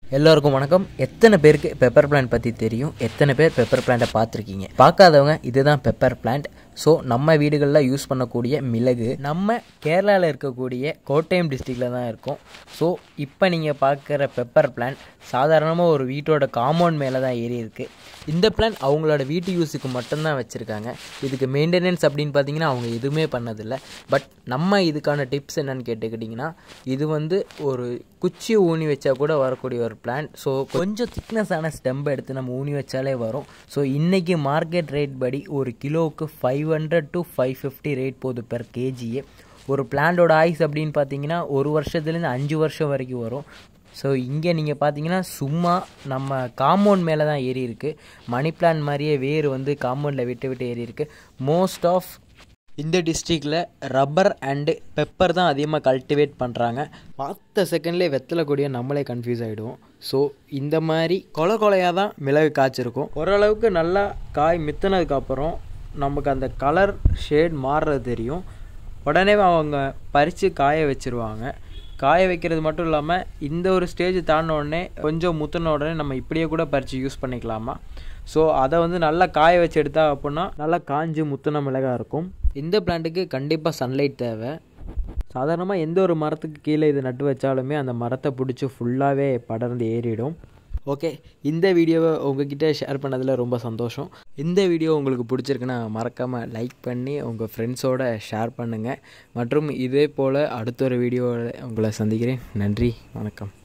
எல்லோருக்கும் வணக்கம் எத்தனை பேருக்கு பெப்பர் பிளான்ட் பற்றி தெரியும் எத்தனை பேர் பெப்பர் பிளான்ட்டை பார்த்துருக்கீங்க பார்க்காதவங்க இதுதான் பெப்பர் பிளான்ட் ஸோ நம்ம வீடுகளில் யூஸ் பண்ணக்கூடிய மிளகு நம்ம கேரளாவில் இருக்கக்கூடிய கோட்டயம் டிஸ்ட்ரிக்டில் தான் இருக்கும் ஸோ இப்போ நீங்கள் பார்க்குற பெப்பர் பிளான்ட் சாதாரணமாக ஒரு வீட்டோட காம்பவுண்ட் மேலே தான் ஏறி இருக்குது இந்த பிளான் அவங்களோட வீட்டு யூஸுக்கு மட்டும்தான் வச்சுருக்காங்க இதுக்கு மெயின்டெனன்ஸ் அப்படின்னு பார்த்தீங்கன்னா அவங்க எதுவுமே பண்ணதில்லை பட் நம்ம இதுக்கான டிப்ஸ் என்னன்னு கேட்டுக்கிட்டிங்கன்னா இது வந்து ஒரு குச்சி ஊனி வச்சா கூட வரக்கூடிய ஒரு பிளான்ட் ஸோ கொஞ்சம் திக்னஸான ஸ்டெம்பை எடுத்து நம்ம ஊனி வச்சாலே வரும் ஸோ இன்றைக்கி மார்க்கெட் ரேட் படி ஒரு கிலோவுக்கு five hundred to five fifty rate போகுது பெர் கேஜியே ஒரு பிளான்டோட ஆயுஸ் அப்படின்னு பார்த்தீங்கன்னா ஒரு வருஷத்துலேருந்து அஞ்சு வருஷம் வரைக்கும் வரும் ஸோ இங்கே நீங்கள் பார்த்தீங்கன்னா சும்மா நம்ம காம்பவுண்ட் மேலே தான் ஏறி இருக்குது மணி பிளான் மாதிரியே வேர் வந்து காம்பவுண்டில் விட்டு விட்டு ஏறி இருக்குது மோஸ்ட் ஆஃப் இந்த டிஸ்ட்ரிக்டில் ரப்பர் அண்டு பெப்பர் தான் அதிகமாக கல்டிவேட் பண்ணுறாங்க பார்த்த செகண்ட்லேயே வெத்தலை கொடியை நம்மளே கன்ஃபியூஸ் ஆகிடுவோம் ஸோ இந்த மாதிரி கொலை கொலையாக தான் மிளகு காய்ச்சிருக்கும் ஓரளவுக்கு நல்லா காய் மித்தினதுக்கப்புறம் நமக்கு அந்த கலர் ஷேட் மாறுறது தெரியும் உடனே அவங்க பறித்து காய வச்சுருவாங்க காய வைக்கிறது மட்டும் இல்லாமல் இந்த ஒரு ஸ்டேஜ் தாண்டின உடனே கொஞ்சம் முத்தின உடனே நம்ம இப்படியே கூட பறித்து யூஸ் பண்ணிக்கலாமா ஸோ அதை வந்து நல்லா காய வச்சு எடுத்தா அப்படின்னா நல்லா காஞ்சு முத்தின மிளகாக இருக்கும் இந்த பிளான்ட்டுக்கு கண்டிப்பாக சன்லைட் தேவை சாதாரணமாக எந்த ஒரு மரத்துக்கு கீழே இது நட்டு வச்சாலுமே அந்த மரத்தை பிடிச்சி ஃபுல்லாகவே படர்ந்து ஏறிடும் ஓகே இந்த வீடியோவை உங்ககிட்ட ஷேர் பண்ணதில் ரொம்ப சந்தோஷம் இந்த வீடியோ உங்களுக்கு பிடிச்சிருக்குன்னா மறக்காமல் லைக் பண்ணி உங்கள் ஃப்ரெண்ட்ஸோட ஷேர் பண்ணுங்கள் மற்றும் இதே போல் அடுத்த ஒரு வீடியோவில் உங்களை சந்திக்கிறேன் நன்றி வணக்கம்